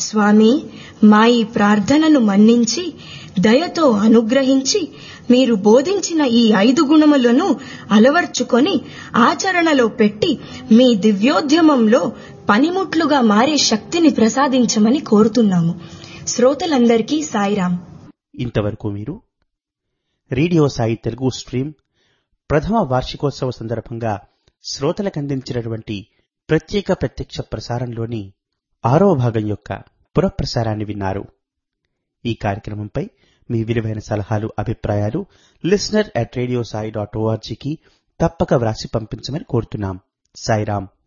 స్వామి మా ఈ ప్రార్థనను మన్నించి దయతో అనుగ్రహించి మీరు బోధించిన ఈ ఐదు గుణములను అలవర్చుకొని ఆచరణలో పెట్టి మీ దివ్యోద్యమంలో పనిముట్లుగా మారే శక్తిని ప్రసాదించమని కోరుతున్నాము శ్రోతలందరికీ సాయిరాం ఇంతవరకు మీరు రేడియో సాయి తెలుగు స్ట్రీమ్ ప్రథమ వార్షికోత్సవ సందర్భంగా శ్రోతలకు అందించినటువంటి ప్రత్యేక ప్రత్యక్ష ప్రసారంలోని ఆరో భాగం యొక్క పునఃప్రసారాన్ని విన్నారు ఈ కార్యక్రమంపై మీ విలువైన సలహాలు అభిప్రాయాలు listener at radio Sai dot ఓఆర్జీకి తప్పక వ్రాసి పంపించమని కోరుతున్నాం సాయిరాం